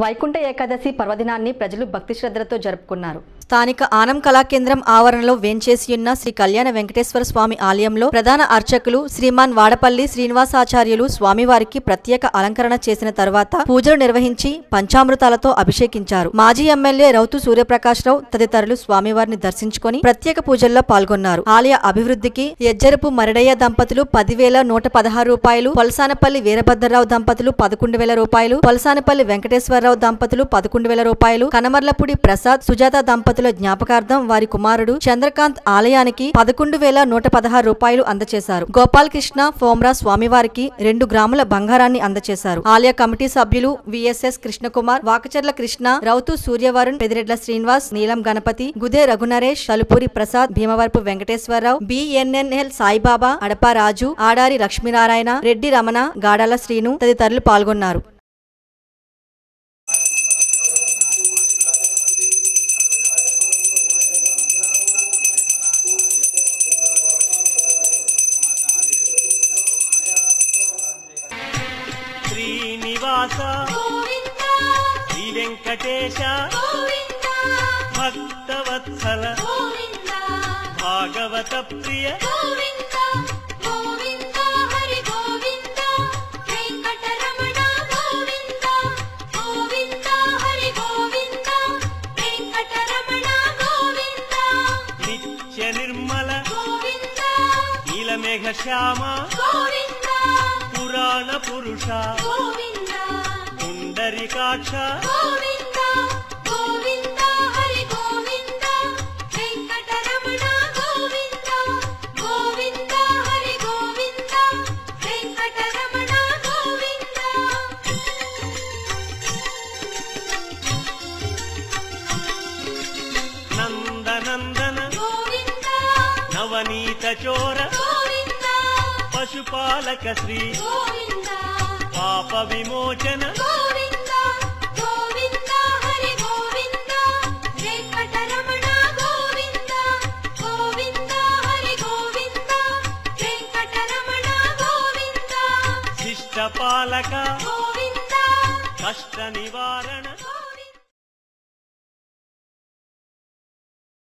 వైకుంఠ ఏకాదశి పర్వదినాన్ని ప్రజలు భక్తి శ్రద్ధలతో జరుపుకున్నారు స్థానిక ఆనం కళాకేంద్రం ఆవరణలో వేంచేసియున్న శ్రీ కళ్యాణ వెంకటేశ్వర స్వామి ఆలయంలో ప్రధాన అర్చకులు శ్రీమాన్ వాడపల్లి శ్రీనివాసాచార్యులు స్వామివారికి ప్రత్యేక అలంకరణ చేసిన తర్వాత పూజలు నిర్వహించి పంచామృతాలతో అభిషేకించారు మాజీ ఎమ్మెల్యే రౌతు సూర్యప్రకాశ్రావు తదితరులు స్వామివారిని దర్శించుకొని ప్రత్యేక పూజల్లో పాల్గొన్నారు ఆలయ అభివృద్ధికి ఎజ్జరపు మరడయ్య దంపతులు పదివేల నూట పదహారు రూపాయలు పొలసానపల్లి వీరభద్రరావు దంపతులు పదకొండు వేల రూపాయలు పొలసానపల్లి వెంకటేశ్వరరావు దంపతులు పదకొండు వేల రూపాయలు కనమర్లపూడి ప్రసాద్ సుజాత దంపతుల జ్ఞాపకార్థం వారి కుమారుడు చంద్రకాంత్ ఆలయానికి పదకొండు వేల నూట పదహారు రూపాయలు అందజేశారు గోపాలకృష్ణ ఫోమ్రా స్వామివారికి రెండు గ్రాముల బంగారాన్ని అందజేశారు ఆలయ కమిటీ సభ్యులు విఎస్ఎస్ కృష్ణకుమార్ వాకచర్ల కృష్ణ రౌతు సూర్యవరుణ్ పెదిరెడ్ల శ్రీనివాస్ నీలం గణపతి గుదే రఘునరేష్ తలుపూరి ప్రసాద్ భీమవరపు వెంకటేశ్వరరావు బిఎన్ఎన్ఎల్ సాయిబాబా అడప రాజు ఆడారి లక్ష్మీనారాయణ రెడ్డి రమణ గాడాల శ్రీను తదితరులు పాల్గొన్నారు శ్రీనివాస గోవింద శ్రీ వెంకటేశ గోవింద భక్తవత్సల గోవింద భాగవత ప్రియ గోవింద గోవింద హరి గోవింద వెంకటరమణ గోవింద గోవింద హరి గోవింద వెంకటరమణ గోవింద నిత్య నిర్మల గోవింద నీలమేఘ శ్యామ గోవింద పురాణ పురుష గోవింద పుండరికాక్ష గోవింద గోవింద హరి గోవింద వెంకటరమణ గోవింద గోవింద హరి గోవింద వెంకటరమణ గోవింద నందనందన గోవింద నవనీత చోర గోవింద పశుపాలక శ్రీ గోవింద పాప విమోచన గోవింద గోవింద హరి గోవింద వెంకటరమణ గోవింద గోవింద హరి గోవింద వెంకటరమణ గోవింద శిష్టపాలక గోవింద కష్ట నివారణ